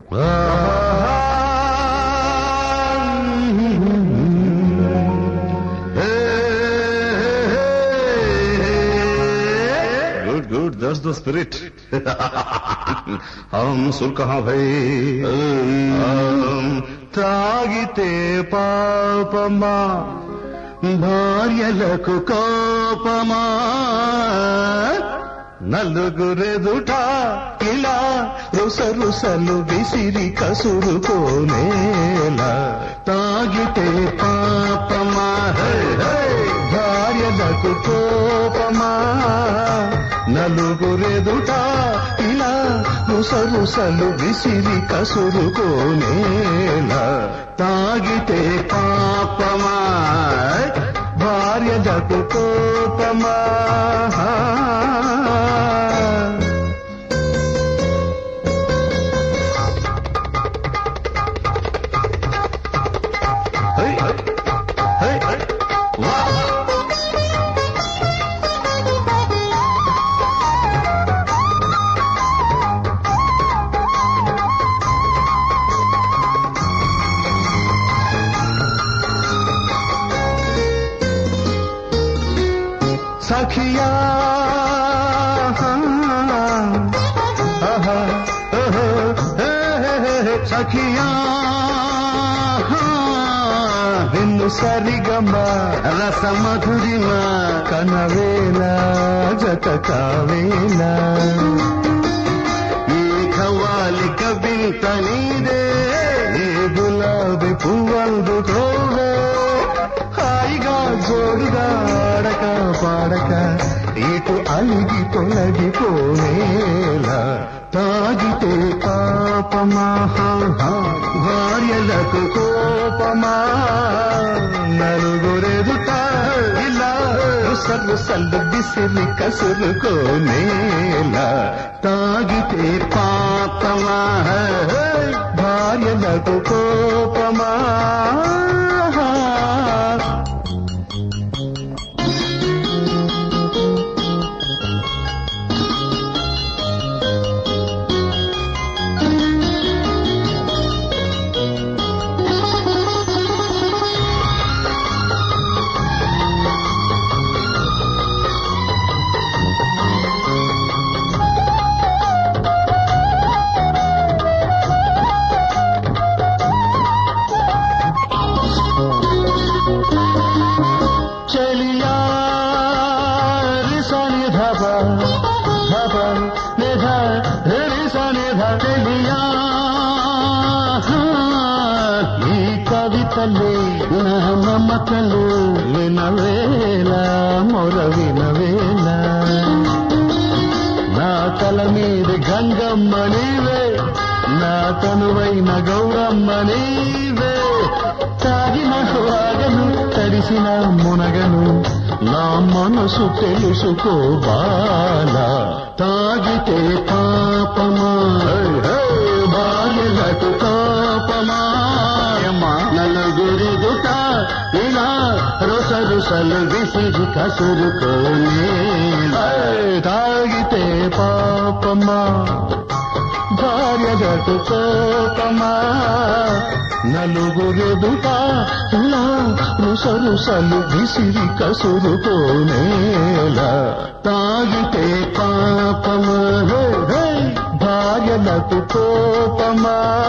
good good this the spirit हम सुर कहाँ भाई हम తాగితే పాపమా భార్యలకు కోపమా నలుగురెదుట ఇలా రుసరుసలు విసిరి కసురుకోనేలా తాగితే పాపమా హే, హే, భార్యలకు కోపమా నలుగురెదుట ఇలా రుసరుసలు విసిరి కసురుకోనేలా తాగితే పాపమా భార్యలకు కోపమా హై, హై, హై, వా సఖియా సఖియా వెన్ను సరిగమ రసమధురిమ కనవేల జత కావేలా ఈ ఖవాలి కవిత నీదే ఏ గులాబీ పువ్వందుకోవే హాయిగా జోడుగా ఆడక పాడక ఇటు అలిగి తొలగిపోనేలా తాగితే పాపమా హా, హా, భార్యలకు కోపమా నలుగురెదుట ఇలా రుసలు సల్లు బిసిరి కసురుకోనేలా తాగితే పాపమా హే, భార్యలకు కోపమా చలియా రిసని ధప ధప నిధ రిసని ధలియా ఈ కవితలే నా మమతలు వినవేల మొర వినవేల నా తల మీద గంగమ్మ నీవే నా తనువైన గౌరమ్మ నీవే తాగిన వాగను తడిసిన మునగను నా మనసు తెలుసుకో బాల తాగితే పాపమా భార్యలకు కోపమా నలుగురిదుట ఇలా రుస రుసలు విసిరి కసురుకోనే తాగితే పాపమా భార్యగటు కోపమా నలుగురెదుట ఇలా రుసరుసలు విసిరి కసురుకోనేలా తాగితే పాపమా హే, హే, భార్యలకు కోపమా